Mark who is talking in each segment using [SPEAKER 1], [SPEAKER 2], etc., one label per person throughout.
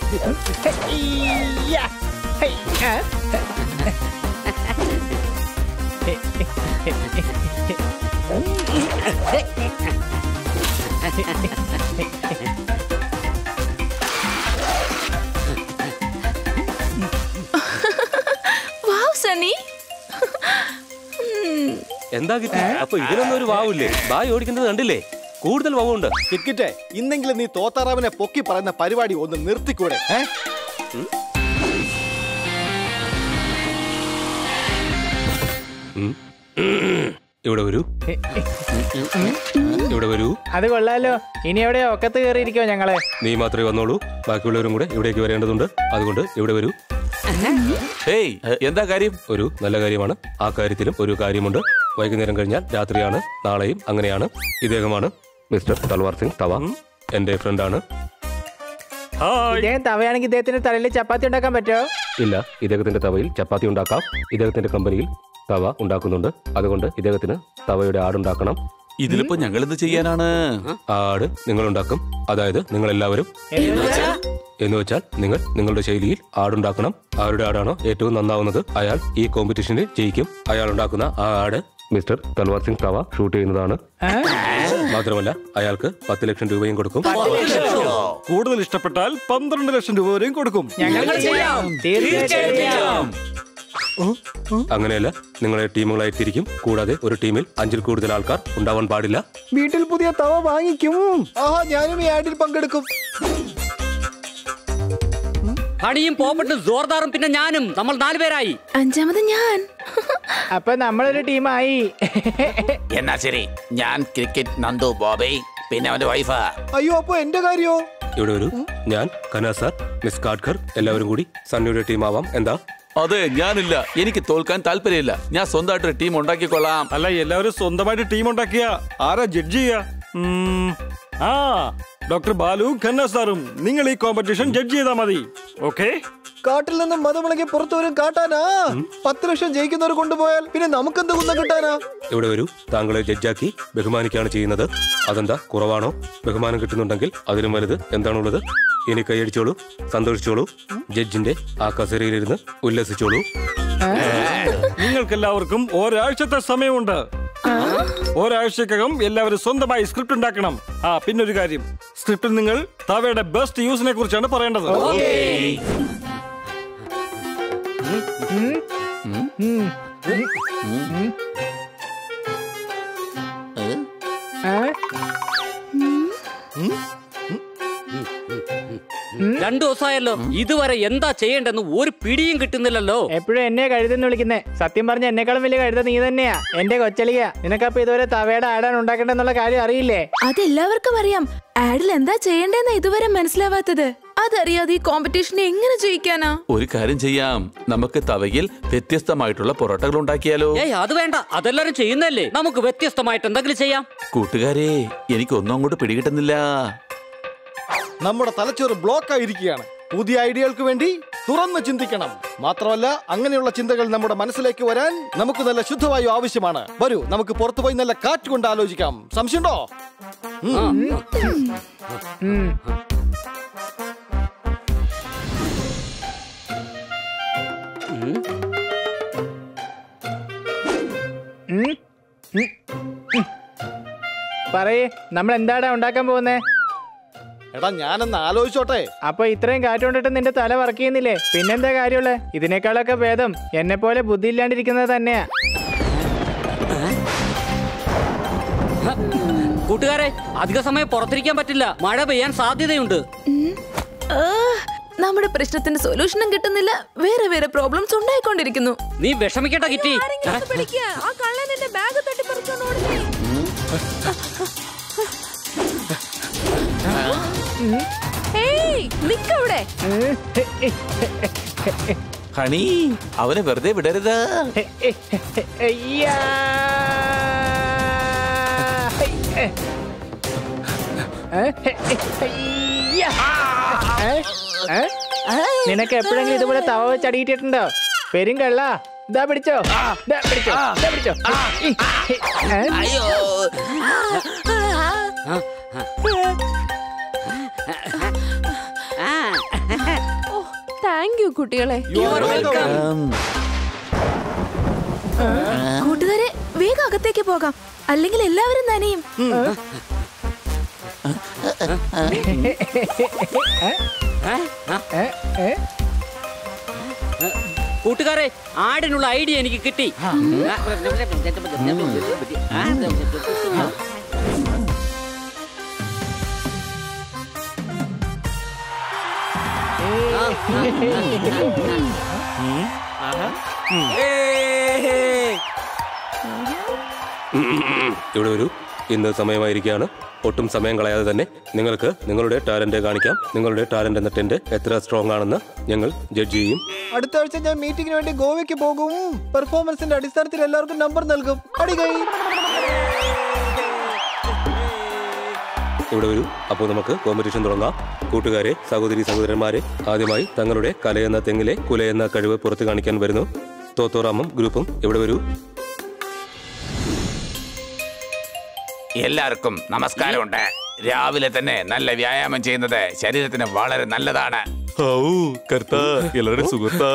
[SPEAKER 1] ഹെയ്യ. ഹെയ്. ആ.
[SPEAKER 2] വാവ് സണ്ണി
[SPEAKER 3] എന്താ കിട്ടി അപ്പൊ ഇതിനൊന്നും ഒരു വാവില്ലേ ബായ് ഓടിക്കുന്നത് കണ്ടില്ലേ കൂടുതൽ വാവുണ്ട്
[SPEAKER 4] ടിക്കറ്റ് ഇന്നെങ്കിലും നീ തോത്താറാവിനെ പൊക്കി പറയുന്ന പരിപാടി ഒന്ന് നിർത്തിക്കൂടെ ഏ?
[SPEAKER 3] ഉം. ഇവിടെ വരൂ ഇവിടെ വരൂ
[SPEAKER 1] അത് കൊള്ളാലോ ഇനി എവിടെ ഒക്കത്ത് കയറിയിരിക്കോ ഞങ്ങള്
[SPEAKER 3] നീ മാത്രമേ വന്നോളൂ ബാക്കിയുള്ളവരും കൂടെ ഇവിടേക്ക് വരേണ്ടതുണ്ട് അതുകൊണ്ട് ഇവിടെ വരൂ
[SPEAKER 5] ഹേയ് എന്താ കാര്യം
[SPEAKER 3] ഒരു നല്ല കാര്യമാണ് ആ കാര്യത്തിലും ഒരു കാര്യമുണ്ട് വൈകുന്നേരം കഴിഞ്ഞാൽ രാത്രിയാണ് നാളെയും അങ്ങനെയാണ് ഇദ്ദേഹമാണ് മിസ്റ്റർ തൽവാർ സിംഗ് തവ എന്റെ ഫ്രണ്ടാണ്
[SPEAKER 1] ഇദ്ദേഹം തവയാണെങ്കിൽ ഇദ്ദേഹത്തിന്റെ തലയിൽ ചപ്പാത്തി ഉണ്ടാക്കാൻ പറ്റുമോ
[SPEAKER 3] ഇല്ല ഇദ്ദേഹത്തിന്റെ തവയിൽ ചപ്പാത്തി ഉണ്ടാക്കാം ഇദ്ദേഹത്തിന്റെ കമ്പനിയിൽ തവ ഉണ്ടാക്കുന്നുണ്ട് അതുകൊണ്ട് ഇദ്ദേഹത്തിന് തവയുടെ ആടുണ്ടാക്കണം
[SPEAKER 5] ഇതിലിപ്പോ ഞങ്ങൾ എന്ത് ചെയ്യാനാണ്
[SPEAKER 3] ആ ആട് നിങ്ങൾ ഉണ്ടാക്കും അതായത് നിങ്ങൾ എല്ലാവരും എന്ന് വെച്ചാൽ നിങ്ങൾ നിങ്ങളുടെ ശൈലിയിൽ ആടുണ്ടാക്കണം ആരുടെ ആടാണോ ഏറ്റവും നന്നാവുന്നത് അയാൾ ഈ കോമ്പറ്റീഷനിൽ ജയിക്കും അയാൾ ഉണ്ടാക്കുന്ന ആ ആട് മിസ്റ്റർ തൽവാർ സിംഗ് തവ ഷൂട്ട് ചെയ്യുന്നതാണ് മാത്രമല്ല അയാൾക്ക് പത്ത് ലക്ഷം രൂപയും കൊടുക്കും
[SPEAKER 4] കൂടുതൽ ഇഷ്ടപ്പെട്ടാൽ പന്ത്രണ്ട് ലക്ഷം രൂപ വരെയും കൊടുക്കും
[SPEAKER 1] ഞങ്ങൾ ചെയ്യാം തീർച്ചയായിട്ടും ചെയ്യാം
[SPEAKER 3] അങ്ങനെയല്ല നിങ്ങളെ ടീമുകളായി തിരിക്കും കൂടാതെ ഒരു ടീമിൽ അഞ്ചിൽ കൂടുതൽ ആൾക്കാർ ഉണ്ടാവാൻ പാടില്ല
[SPEAKER 4] വീട്ടിൽ പുതിയ തവ വാങ്ങിക്കും ആഹാ ഞാനും ഈ ആഡിൽ പങ്കെടുക്കും
[SPEAKER 6] ഹണിയും പോപ്പട്ടും ജോർദാറും പിന്നെ ഞാനും നമ്മൾ നാലുപേരായി
[SPEAKER 2] അഞ്ചാമത് ഞാൻ
[SPEAKER 1] അപ്പൊ നമ്മളൊരു ടീമായി
[SPEAKER 5] എന്നാ ശരി ഞാൻ ക്രിക്കറ്റ് നന്ദു ബോബൈ പിന്നെ അവന്റെ വൈഫാ
[SPEAKER 4] അയ്യോ അപ്പൊ എന്റെ കാര്യോ
[SPEAKER 3] ഇവിടെ ഒരു ഞാൻ കനാസാർ മിസ് കാഡ്കർ എല്ലാവരും കൂടി സണ്ണിയുടെ ടീം ആവാം എന്താ
[SPEAKER 5] അതെ ഞാനില്ല എനിക്ക് തോൽക്കാൻ താല്പര്യമില്ല ഞാൻ സ്വന്തമായിട്ട് ടീം ഉണ്ടാക്കിക്കൊള്ളാം
[SPEAKER 4] അല്ല എല്ലാവരും സ്വന്തമായിട്ട് ടീം ഉണ്ടാക്കിയ ആരാ ജഡ്ജ് ചെയ്യാ ഉം, ആ ഡോക്ടർ ബാലു ഖന്ന സാറും നിങ്ങൾ ഈ കോമ്പറ്റീഷൻ ജഡ്ജ് ചെയ്താൽ മതി ഓക്കെ കാട്ടിൽ നിന്നും മതമിളകി പുറത്തു വരും കാട്ടാനാ പത്ത് ലക്ഷം ജയിക്കുന്നവർ കൊണ്ടുപോയാൽ പിന്നെ നമുക്കെന്ത് കുന്നം കിട്ടാനാ
[SPEAKER 3] ഇവിടെ വരൂ താങ്കളെ ജഡ്ജാക്കി ബഹുമാനിക്കുകയാണ് ചെയ്യുന്നത് അതെന്താ കുറവാണോ ബഹുമാനം കിട്ടുന്നുണ്ടെങ്കിൽ അതിലും വലുത് എന്താണുള്ളത് ഇനി കൈയടിച്ചോളൂ സന്തോഷിച്ചോളൂ ജഡ്ജിന്റെ ആ കസേരയിലിരുന്ന് ഉല്ലസിച്ചോളൂ
[SPEAKER 4] നിങ്ങൾക്ക് എല്ലാവർക്കും ഒരാഴ്ചത്തെ സമയമുണ്ട് ഒരാഴ്ചക്കകം എല്ലാവരും സ്വന്തമായി സ്ക്രിപ്റ്റ് ഉണ്ടാക്കണം ആ പിന്നൊരു കാര്യം സ്ക്രിപ്റ്റിൽ നിങ്ങൾ തവയുടെ ബെസ്റ്റ് യൂസിനെ കുറിച്ചാണ് പറയേണ്ടത്
[SPEAKER 6] രണ്ടു ദിവസമായല്ലോ ഇതുവരെ എന്താ ചെയ്യേണ്ടെന്ന് ഒരു പിടിയും കിട്ടുന്നില്ലല്ലോ
[SPEAKER 1] എപ്പോഴും എന്നെ കഴുതെന്ന് വിളിക്കുന്നേ സത്യം പറഞ്ഞ എന്നെക്കാളും വലിയ കഴുത നീ തന്നെയാ എന്റെ കൊച്ചലിക നിനക്കപ്പൊ ഇതുവരെ തവയുടെ ആടാണ് ഉണ്ടാക്കേണ്ടെന്നുള്ള കാര്യം അറിയില്ലേ
[SPEAKER 2] അതെല്ലാവർക്കും അറിയാം ആഡിൽ എന്താ ചെയ്യേണ്ടെന്ന് ഇതുവരെ മനസ്സിലാവാത്തത് അതറിയാതെ ഈ കോമ്പറ്റീഷനെ എങ്ങനെ ജയിക്കാനാ
[SPEAKER 5] ഒരു കാര്യം ചെയ്യാം നമുക്ക് തവയിൽ വ്യത്യസ്തമായിട്ടുള്ള പൊറോട്ടകൾ ഉണ്ടാക്കിയാലോ
[SPEAKER 6] ഏയ് അത് വേണ്ട അതെല്ലാരും ചെയ്യുന്നല്ലേ നമുക്ക് വ്യത്യസ്തമായിട്ട് എന്തെങ്കിലും ചെയ്യാം
[SPEAKER 5] കൂട്ടുകാരെ എനിക്കൊന്നും അങ്ങോട്ട് പിടികിട്ടുന്നില്ല
[SPEAKER 4] നമ്മുടെ തലച്ചോറ് ബ്ലോക്ക് ആയിരിക്കുകയാണ് പുതിയ ഐഡിയകൾക്ക് വേണ്ടി തുറന്ന് ചിന്തിക്കണം മാത്രമല്ല അങ്ങനെയുള്ള ചിന്തകൾ നമ്മുടെ മനസ്സിലേക്ക് വരാൻ നമുക്ക് നല്ല ശുദ്ധവായു ആവശ്യമാണ് വരൂ നമുക്ക് പുറത്തു പോയി നല്ല കാറ്റ് കൊണ്ട് ആലോചിക്കാം സംശയമുണ്ടോ
[SPEAKER 1] ഉം. ഉം. ഉം. ഉം. പറയ് നമ്മൾ എന്താടാ ഉണ്ടാക്കാൻ പോകുന്നേ
[SPEAKER 4] എടാ ഞാനൊന്ന് ആലോചിച്ചോട്ടെ
[SPEAKER 1] അപ്പൊ ഇത്രയും കാറ്റുകൊണ്ടിട്ട് നിന്റെ തല വർക്ക് ചെയ്യുന്നില്ലേ പിന്നെന്താ കാര്യമുള്ളേ ഇതിനേക്കാളൊക്കെ ഭേദം എന്നെ പോലെ ബുദ്ധി ഇല്ലാണ്ടിരിക്കുന്നത് തന്നെയാ
[SPEAKER 6] കൂട്ടുകാരെ അധിക സമയം പുറത്തിരിക്കാൻ പറ്റില്ല മഴ പെയ്യാൻ സാധ്യതയുണ്ട്
[SPEAKER 2] ഉം. ആ, നമ്മുടെ പ്രശ്നത്തിന് സൊല്യൂഷനും കിട്ടുന്നില്ല വേറെ വേറെ പ്രോബ്ലംസ് ഉണ്ടായിക്കൊണ്ടിരിക്കുന്നു
[SPEAKER 6] നീ വിഷമിക്കണ്ട കിറ്റി
[SPEAKER 2] ആ കള്ളൻ എന്റെ ബാഗ് തട്ടിപ്പറിച്ചോണ്ട് ഓടുന്നേ ഏയ് നിക്കവിടെ
[SPEAKER 5] ഹണി അവനെ വെറുതെ വിടരുത്
[SPEAKER 1] അയ്യാ. ഏ? അയ്യാ. ഏ? ഏ? നിനക്ക് എപ്പോഴെങ്കിലും ഇതുപോലെ തവ വെച്ച് അടിയിട്ടിട്ടുണ്ടോ പെരും കള്ള ഇതാ പിടിച്ചോ ദാ പിടിച്ചോ ദാ പിടിച്ചോ ഏ?
[SPEAKER 2] കുട്ടികളെ
[SPEAKER 4] You are welcome.
[SPEAKER 2] കൂട്ടുകാരെ വേഗം അകത്തേക്ക് പോകാം അല്ലെങ്കിൽ എല്ലാവരും നനയും
[SPEAKER 1] ഏ, ഏ?
[SPEAKER 6] കൂട്ടുകാരെ ആടിനുള്ള ഐഡിയ എനിക്ക് കിട്ടി
[SPEAKER 3] ഇവിടെ ഒരു ഇന്ന് സമയമായിരിക്കുകയാണ് ഒട്ടും സമയം കളയാതെ തന്നെ നിങ്ങൾക്ക് നിങ്ങളുടെ ടാലന്റ് കാണിക്കാം നിങ്ങളുടെ ടാലന്റ് എന്ന ടെന്റ് എത്ര സ്ട്രോങ് ആണെന്ന് ഞങ്ങൾ ജഡ്ജ് ചെയ്യും
[SPEAKER 7] അടുത്ത ആഴ്ച ഞാൻ മീറ്റിംഗിന് വേണ്ടി ഗോവയ്ക്ക് പോകും പെർഫോമൻസിന്റെ അടിസ്ഥാനത്തിൽ എല്ലാവർക്കും നമ്പർ നൽകും അടികൈ
[SPEAKER 3] ഇവിടെ വരൂ അപ്പോൾ നമുക്ക് കോമ്പറ്റീഷൻ തുടങ്ങാം കൂട്ടുകാരെ സഹോദരി സഹോദരന്മാരെ ആദ്യമായി തങ്ങളുടെ കലയെന്ന തെങ്ങിലെ കുലയെന്ന കഴിവ് പുറത്ത് കാണിക്കാൻ വരുന്നു തോത്തോറാമും ഗ്രൂപ്പും ഇവിടെ വരൂ
[SPEAKER 5] എല്ലാവർക്കും നമസ്കാരമുണ്ട് രാവിലെ തന്നെ നല്ല വ്യായാമം ചെയ്യുന്നത് ശരീരത്തിന് വളരെ നല്ലതാണ്
[SPEAKER 8] ഔ കർത്താ എല്ലാവരുടെ സുഹൃത്താ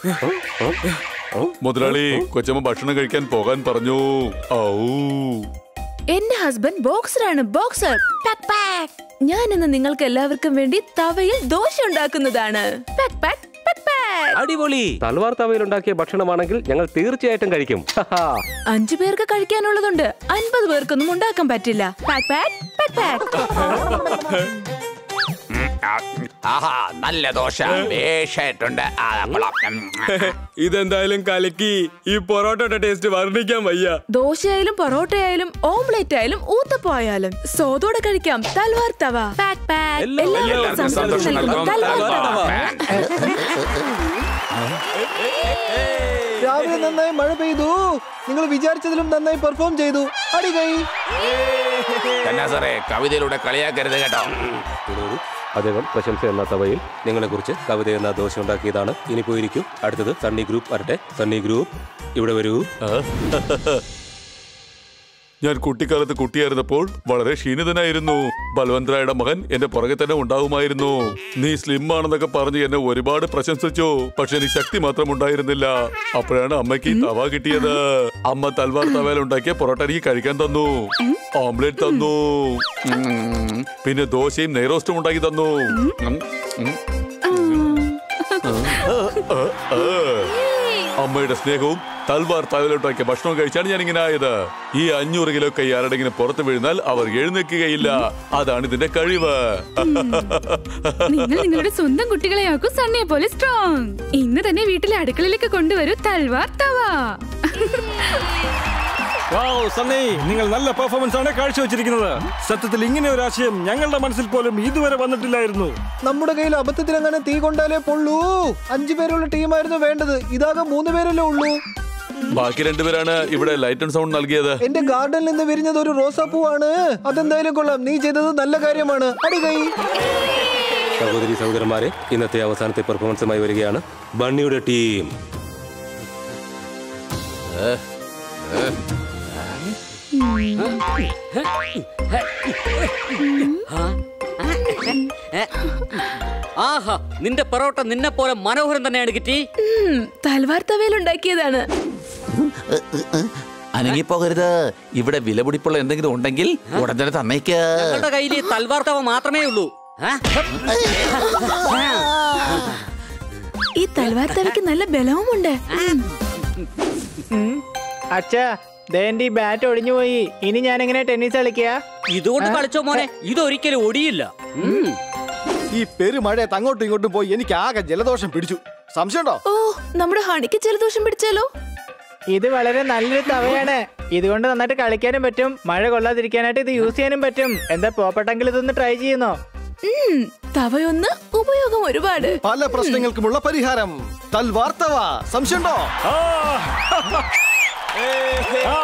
[SPEAKER 8] മുതലാളി കൊച്ചമ്മ ഭക്ഷണം കഴിക്കാൻ പോകാൻ പറഞ്ഞു ഔ
[SPEAKER 2] എന്റെ ഹസ്ബൻഡ് ബോക്സറാണ് ബോക്സർ പാക്ക് പാക്ക് ഞാൻ ഇന്ന് നിങ്ങൾക്ക് എല്ലാവർക്കും വേണ്ടി തവയിൽ ദോശ ഉണ്ടാക്കുന്നതാണ് പാക്ക് പാക്ക് പാക്ക് പാക്ക്
[SPEAKER 3] അടിപൊളി തൽവാർ തവയിൽ ഉണ്ടാക്കിയ ഭക്ഷണമാണെങ്കിൽ ഞങ്ങൾ തീർച്ചയായിട്ടും കഴിക്കും
[SPEAKER 2] അഞ്ചു പേർക്ക് കഴിക്കാനുള്ളതുണ്ട് അൻപത് പേർക്കൊന്നും ഉണ്ടാക്കാൻ പറ്റില്ല പാക്ക് പാക്ക് പാക്ക് പാക്ക്
[SPEAKER 5] ഉം, ആ, ആഹാ നല്ല ദോശ വേഷായിട്ടുണ്ട് ആ, കൊള്ളാം. ഉം,
[SPEAKER 4] ഇതെന്തായാലും കലക്കി ഈ പൊറോട്ടയുടെ ടേസ്റ്റ് വർണ്ണിക്കാൻ വയ്യ
[SPEAKER 2] ദോശയായാലും പൊറോട്ടയായാലും ഓംലെറ്റ് ആയാലും ഊത്തപ്പോയാലും സോതോടെ കഴിക്കാം തൽവാർ തവ പാക്ക് പാക്ക് എല്ലാവർക്കും
[SPEAKER 5] എല്ലാവർക്കും
[SPEAKER 2] സന്തോഷം
[SPEAKER 5] സന്തോഷം
[SPEAKER 2] നൽകും
[SPEAKER 5] നൽകും.
[SPEAKER 2] തൽവാർ തവ
[SPEAKER 7] രാവിലെ നന്നായി മഴ പെയ്തു നിങ്ങൾ വിചാരിച്ചതിലും നന്നായി പെർഫോം ചെയ്തു അടികൈ
[SPEAKER 5] എന്നാ സാറേ കവിതയിലൂടെ കളിയാക്കരുത് കേട്ടോ
[SPEAKER 3] ഇവിടെ വരൂ അദ്ദേഹം പ്രശംസ എന്ന തവയിൽ നിങ്ങളെക്കുറിച്ച് കവിത എന്ന ദോശ ഉണ്ടാക്കിയതാണ് ഇനി പോയിരിക്കും അടുത്തത് സണ്ണി ഗ്രൂപ്പ് വരട്ടെ സണ്ണി ഗ്രൂപ്പ് ഇവിടെ വരൂ
[SPEAKER 8] ഞാൻ കുട്ടിക്കാലത്ത് കുട്ടിയായിരുന്നപ്പോൾ വളരെ ക്ഷീണിതനായിരുന്നു ബൽവന്ത്രായുടെ മകൻ എന്റെ പുറകെ തന്നെ ഉണ്ടാവുമായിരുന്നു നീ സ്ലിം ആണെന്നൊക്കെ പറഞ്ഞ് എന്നെ ഒരുപാട് പ്രശംസിച്ചു പക്ഷെ എനിക്ക് ശക്തി മാത്രം ഉണ്ടായിരുന്നില്ല അപ്പോഴാണ് അമ്മയ്ക്ക് ഈ തവ കിട്ടിയത് അമ്മ തൽവാർ തവയിൽ ഉണ്ടാക്കിയ പൊറോട്ട എനിക്ക് കഴിക്കാൻ തന്നു ഓംലെറ്റ് തന്നു ഉം. പിന്നെ ദോശയും നെയ്റോസ്റ്റും ഉണ്ടാക്കി തന്നു ഉം. ഉം. ആ, ആ. അമ്മയുടെ സ്നേഹവും തൽവാർ തവയിലുണ്ടാക്കിയ ഭക്ഷണം കഴിച്ചാണ് ഞാൻ ഇങ്ങനെ ആയത് ഈ അഞ്ഞൂറ് കിലോ കൈ ആരുടെങ്കിലും പുറത്ത് വീഴുന്നാൽ അവർ എഴുന്നേൽക്കുകയില്ല അതാണ് ഇതിന്റെ കഴിവ്
[SPEAKER 9] നിങ്ങൾ നിങ്ങളുടെ സ്വന്തം കുട്ടികളെയാക്കൂ സണ്ണിയെ പോലെ സ്ട്രോങ് ഇന്ന് തന്നെ വീട്ടിലെ അടുക്കളയിലേക്ക് കൊണ്ടുവരൂ തൽവാർ തവ
[SPEAKER 4] വാവ് സണ്ണി നിങ്ങൾ നല്ല പെർഫോമൻസ് ആണ് കാഴ്ചവെച്ചിരിക്കുന്നത് സത്യത്തിൽ ഇങ്ങനെ ഒരു ആശയം ഞങ്ങളുടെ മനസ്സിൽ പോലും ഇതുവരെ വന്നിട്ടില്ലായിരുന്നു
[SPEAKER 7] നമ്മുടെ കയ്യിൽ അബദ്ധത്തിലങ്ങനെ തീ കൊണ്ടാലേ പൊള്ളൂ അഞ്ചു പേരുള്ള ടീമായിരുന്നു വേണ്ടത് ഇതാകെ മൂന്ന് പേരല്ലേ ഉള്ളൂ
[SPEAKER 8] ബാക്കി രണ്ടുപേരാണ് ഇവിടെ ലൈറ്റ് ആൻഡ് സൗണ്ട് നൽകിയത്
[SPEAKER 7] എന്റെ ഗാർഡനിൽ നിന്ന് വിരിഞ്ഞത് ഒരു റോസാപ്പൂവാണ് അതെന്തായാലും കൊള്ളാം നീ ചെയ്തത് നല്ല കാര്യമാണ് അടികൈ
[SPEAKER 3] സഹോദരി സഹോദരന്മാരെ ഇന്നത്തെ അവസാനത്തെ പെർഫോമൻസുമായി വരികയാണ് ബണ്ണിയുടെ ടീം
[SPEAKER 6] ആഹാ നിന്റെ പൊറോട്ട നിന്നെ പോലെ മനോഹരം തന്നെയാണ് കിറ്റി
[SPEAKER 2] ഉം, തൽവാർ തവയിൽ ഉണ്ടാക്കിയതാണ്
[SPEAKER 5] അനങ്ങിപ്പോകരുത് ഇവിടെ വിലപിടിപ്പുള്ള എന്തെങ്കിലും ഉണ്ടെങ്കിൽ ഉടൻ തന്നെ തന്നേക്ക്
[SPEAKER 6] ഞങ്ങളുടെ കയ്യിൽ ഈ തൽവാർ തവ മാത്രമേ ഉള്ളൂ ആ?
[SPEAKER 2] ഈ തൽവാർ തവയ്ക്ക് നല്ല ബലവുമുണ്ട് ഉം.
[SPEAKER 1] അച്ഛാ ദേ എന്റെ ഈ ബാറ്റ് ഒടിഞ്ഞു പോയി ഇനി ഞാൻ എങ്ങനെ ടെന്നീസ് കളിക്കുക
[SPEAKER 6] ഇതുകൊണ്ട് കളിച്ചോ മോനെ ഇതൊരിക്കലും ഒടിയില്ല ഉം.
[SPEAKER 7] ഈ പെരുമഴയത്ത് അങ്ങോട്ടും ഇങ്ങോട്ടും പോയി എനിക്ക് ആകെ ജലദോഷം പിടിച്ചു സംശയമുണ്ടോ
[SPEAKER 2] ഓ നമ്മുടെ ഹണിക്ക് ജലദോഷം പിടിച്ചാലോ
[SPEAKER 1] ഇത് വളരെ നല്ലൊരു തവയാണ് ഇതുകൊണ്ട് നന്നായിട്ട് കളിക്കാനും പറ്റും മഴ കൊള്ളാതിരിക്കാനായിട്ട് ഇത് യൂസ് ചെയ്യാനും പറ്റും എന്താ പോപ്പട്ടെങ്കിൽ ഇതൊന്ന് ട്രൈ ചെയ്യുന്നോ
[SPEAKER 2] ഉം, തവയൊന്ന് ഉപയോഗം ഒരുപാട്
[SPEAKER 7] പല പ്രശ്നങ്ങൾക്കുമുള്ള പരിഹാരം തൽവാർത്തവ സംശയമുണ്ടോ
[SPEAKER 4] ആ! ആ!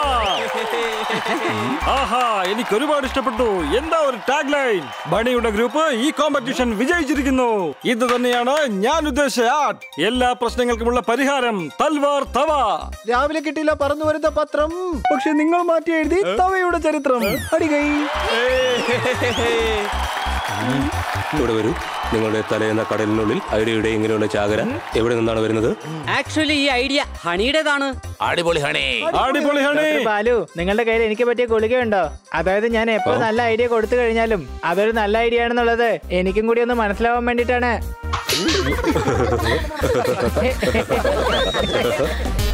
[SPEAKER 4] ആഹാ എനിക്ക് ഒരുപാട് ഇഷ്ടപ്പെട്ടു എന്താ ഒരു ടാഗ് ലൈൻ ബണിയുടെ ഗ്രൂപ്പ് ഈ കോമ്പറ്റീഷൻ വിജയിച്ചിരിക്കുന്നു ഇത് തന്നെയാണ് ഞാൻ ഉദ്ദേശിച്ച ആർട്ട് എല്ലാ പ്രശ്നങ്ങൾക്കുമുള്ള പരിഹാരം തൽവാർ തവ
[SPEAKER 7] രാവിലെ കിട്ടിയില്ല പറന്നു വരുന്ന പത്രം പക്ഷെ നിങ്ങൾ മാറ്റി എഴുതി തവയുടെ ചരിത്രം അടികൈ
[SPEAKER 3] ഇവിടെ വരൂ നിങ്ങളുടെ തലേന്ന കടലിനുള്ളിൽ ഐഡിയയുടെ ഇങ്ങനെയുള്ള ചാകര എവിടെ നിന്നാണ് വരുന്നത്
[SPEAKER 6] ആക്ച്വലി ഈ ഐഡിയ ഹണിയുടേതാണ്
[SPEAKER 5] അടിപൊളി ഹണി
[SPEAKER 4] അടിപൊളി ഹണി
[SPEAKER 1] ഡോക്ടർ ബാലു നിങ്ങളുടെ കയ്യിൽ എനിക്ക് പറ്റിയ ഗുളികയുണ്ടോ അതായത് ഞാൻ എപ്പോ നല്ല ഐഡിയ കൊടുത്തു കഴിഞ്ഞാലും അതൊരു നല്ല ഐഡിയ ആണെന്നുള്ളത് എനിക്കും കൂടി ഒന്ന് മനസ്സിലാവാൻ വേണ്ടിട്ടാണ്